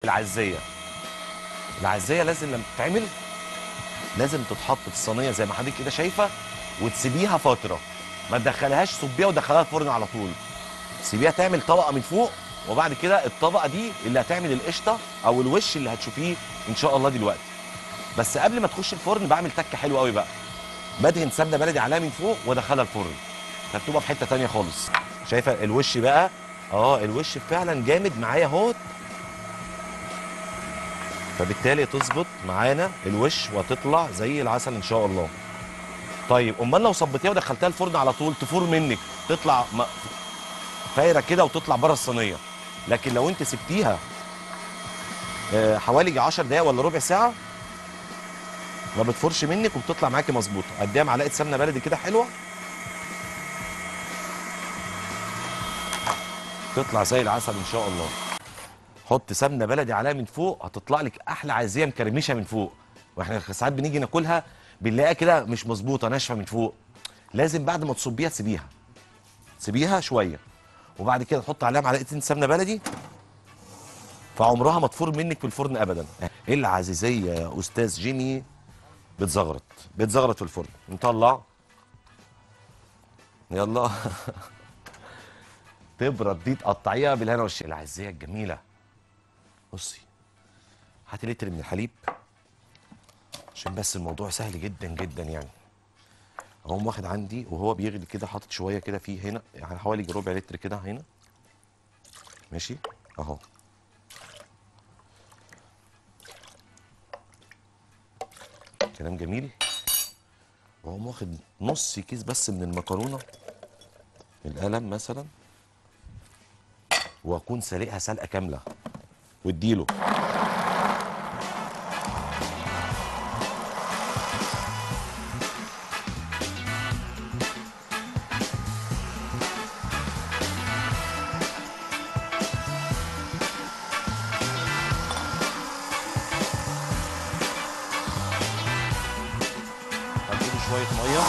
العزيه العزيه لازم لما تتعمل لازم تتحط في الصينيه زي ما حضرتك كده شايفه وتسيبيها فتره ما تدخلهاش صبيها ودخلها الفرن على طول سيبيها تعمل طبقه من فوق وبعد كده الطبقه دي اللي هتعمل القشطه او الوش اللي هتشوفيه ان شاء الله دلوقتي بس قبل ما تخش الفرن بعمل تكه حلوه قوي بقى بدهن سمنه بلدي عليها من فوق وادخلها الفرن فبتبقى في حته تانية خالص شايفه الوش بقى اه الوش فعلا جامد معايا اهوت فبالتالي تظبط معانا الوش وتطلع زي العسل ان شاء الله طيب امال لو صبتيها ودخلتها الفرن على طول تفور منك تطلع م- فايره كده وتطلع بره الصينيه لكن لو انت سبتيها آه، حوالي 10 دقايق ولا ربع ساعه ما بتفرش منك وبتطلع معاكي مظبوطه اديها معلقه سمنه بلدي كده حلوه تطلع زي العسل ان شاء الله حط سمنه بلدي عليها من فوق هتطلع لك احلى عزيه مكرمشه من فوق واحنا ساعات بنيجي ناكلها بنلاقيها كده مش مظبوطه ناشفه من فوق لازم بعد ما تصبيها تسيبيها تسيبيها شويه وبعد كده تحط عليها معلقتين سمنه بلدي فعمرها ما تفور منك في الفرن ابدا ايه العزيزيه يا استاذ جيمي بتزغرط بتزغرط في الفرن نطلع يلا تبرد دي تقطعيها بالهنا والشفا العزيه الجميله بصي هاتي لتر من الحليب عشان بس الموضوع سهل جدا جدا يعني اقوم واخد عندي وهو بيغلي كده حاطط شويه كده فيه هنا يعني حوالي ربع لتر كده هنا ماشي اهو كلام جميل واقوم واخد نص كيس بس من المكرونه القلم مثلا واكون سالقها سلقه كامله واديله هديله شويه ميه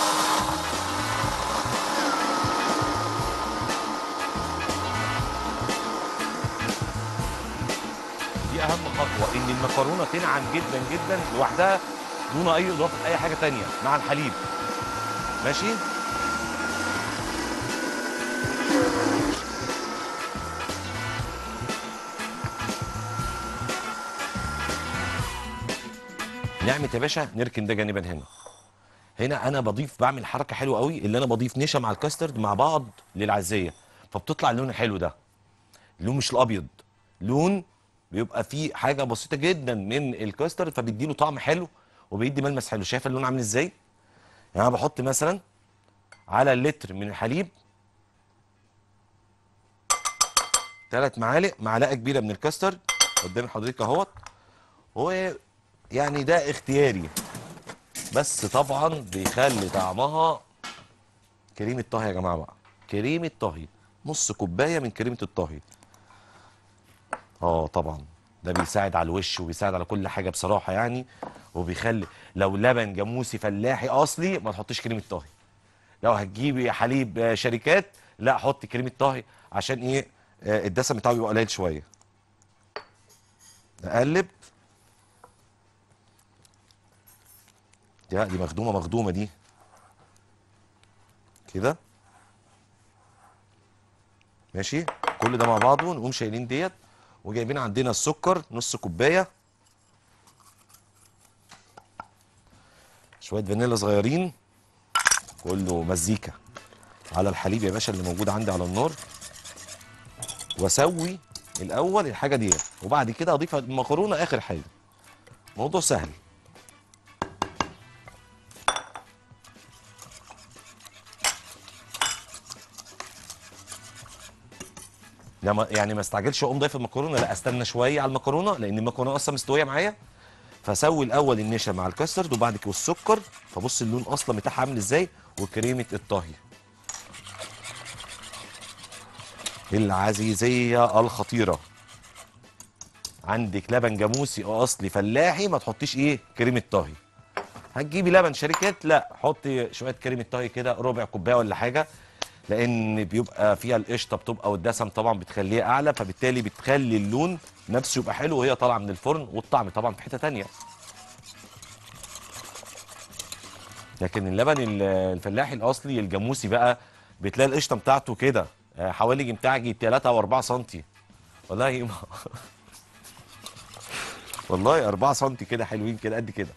دي اهم خطوه ان المكرونه تنعم جدا جدا لوحدها دون اي اضافه اي حاجه تانية مع الحليب ماشي نعمة يا باشا نركن ده جانبا هنا هنا انا بضيف بعمل حركه حلوه قوي اللي انا بضيف نشا مع الكاسترد مع بعض للعزيه فبتطلع اللون الحلو ده اللون مش الابيض لون بيبقى فيه حاجه بسيطه جدا من الكاسترد فبيديله طعم حلو وبيدي ملمس حلو شايف اللون عامل ازاي يعني انا بحط مثلا على اللتر من الحليب ثلاث معالق معلقه كبيره من الكاسترد قدام حضرتك اهوت ويعني ده اختياري بس طبعا بيخلي طعمها كريمه طهي يا جماعه بقى كريمه طهي نص كوبايه من كريمه الطهي اه طبعا ده بيساعد على الوش وبيساعد على كل حاجه بصراحه يعني وبيخلي لو لبن جاموسي فلاحي اصلي ما تحطيش كريمه طهي لو هتجيبي حليب آه، شركات لا حطي كريمه طهي عشان ايه آه، الدسم بتاعه بيبقى قليل شويه نقلب دي دي مخدومه مخدومه دي كده ماشي كل ده مع بعضه نقوم شايلين ديت وجايبين عندنا السكر نص كوبايه شويه فانيلا صغيرين كله مزيكا على الحليب يا باشا اللي موجود عندي على النار واسوي الاول الحاجه ديت وبعد كده اضيف المكرونه اخر حاجه موضوع سهل لما يعني ما استعجلش اقوم ضايف المكرونه لا استنى شويه على المكرونه لان المكرونه اصلا مستويه معايا فاسوي الاول النشا مع الكاسترد وبعد كده السكر فبص اللون اصلا بتاعها عامل ازاي وكريمه الطهي العزيزيه الخطيره عندك لبن جاموسي اصلي فلاحي ما تحطيش ايه كريمه طهي هتجيبي لبن شركات لا حطي شويه كريمه طهي كده ربع كوبايه ولا حاجه لان بيبقى فيها القشطه بتبقى والدسم طبعا بتخليها اعلى فبالتالي بتخلي اللون نفسه يبقى حلو وهي طالعه من الفرن والطعم طبعا في حته تانية لكن اللبن ال- الفلاحي الاصلي الجاموسي بقى بتلاقي القشطه بتاعته كده آه، حوالي يجي بتاع يجي 3 او 4 سم والله ما والله 4 سم كده حلوين كده قد كده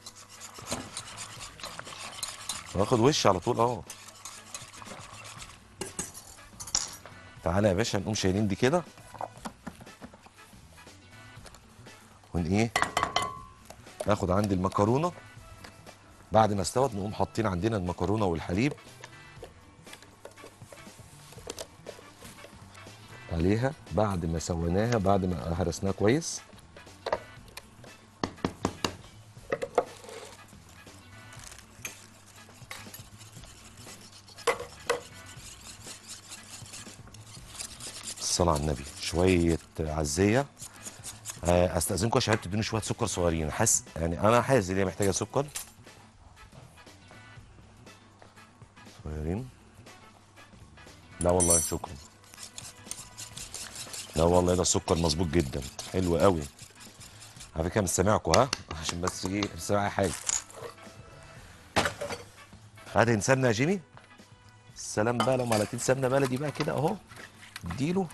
واخد وش على طول اهو تعالى يا باشا نقوم شايلين دي كده ون ايه ناخد عندي المكرونه بعد ما استوت نقوم حاطين عندنا المكرونه والحليب عليها بعد ما سويناها بعد ما هرسناها كويس الصلاة على النبي شوية عزية آه، استأذنكم يا شباب تدوني شوية سكر صغيرين حاسس يعني أنا حاسس إن هي محتاجة سكر صغيرين لا والله شكرا لا والله ده السكر مظبوط جدا حلو قوي على فكرة مش سامعكم ها عشان بس ايه مش سامع أي حاجة هذا سمنة يا جيمي السلام بقى لو معلقتين سمنة بلدي بقى كده أهو اديله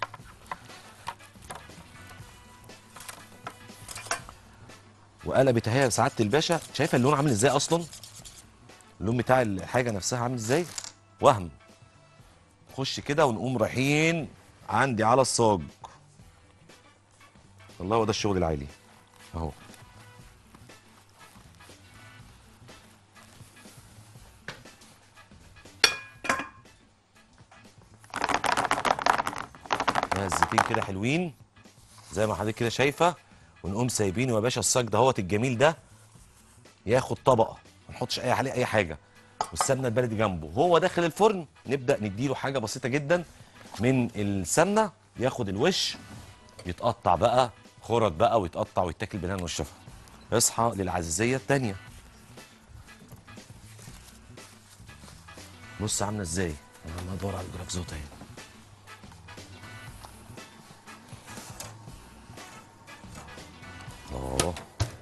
وقلبت اهي سعاده الباشا شايفه اللون عامل ازاي اصلا اللون بتاع الحاجه نفسها عامل ازاي وهم نخش كده ونقوم رايحين عندي على الصاج والله هو ده الشغل العالي اهو مهزتين كده حلوين زي ما حضرتك كده شايفه ونقوم سايبينه يا باشا الصاج دهوت الجميل ده ياخد طبقه ما نحطش اي عليه اي حاجه والسمنه البلدي جنبه هو داخل الفرن نبدا نديله حاجه بسيطه جدا من السمنه ياخد الوش يتقطع بقى خرط بقى ويتقطع ويتاكل بالهنا والشفا اصحى للعزيزيه التانيه بص عامله ازاي انا ادور على الجرافزوت اهي اه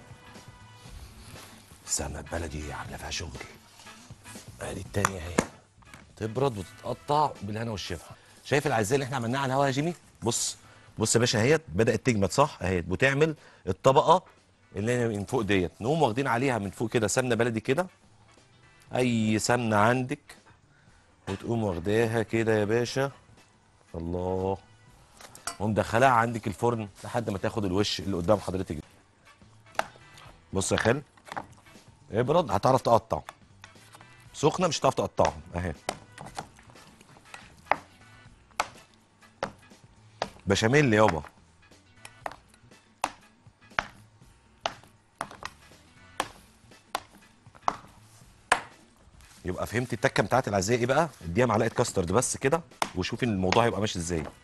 السمنه البلدي عامله فيها شغل ادي التانية اهي تبرد وتتقطع بالهنا والشفا شايف العزيه اللي احنا عملناها على الهواء يا جيمي بص بص يا باشا اهيت بدات تجمد صح اهيت وتعمل الطبقه اللي هي من فوق ديت نقوم واخدين عليها من فوق كده سمنه بلدي كده اي سمنه عندك وتقوم واخداها كده يا باشا الله ومدخلاها عندك الفرن لحد ما تاخد الوش اللي قدام حضرتك ده. بص يا خال ابرد هتعرف تقطع سخنه مش هتعرف تقطعهم اهي بشاميل يابا يبقى فهمت التكه بتاعت العزيه ايه بقى اديها معلقه كاسترد بس كده وشوفي الموضوع هيبقى ماشي ازاي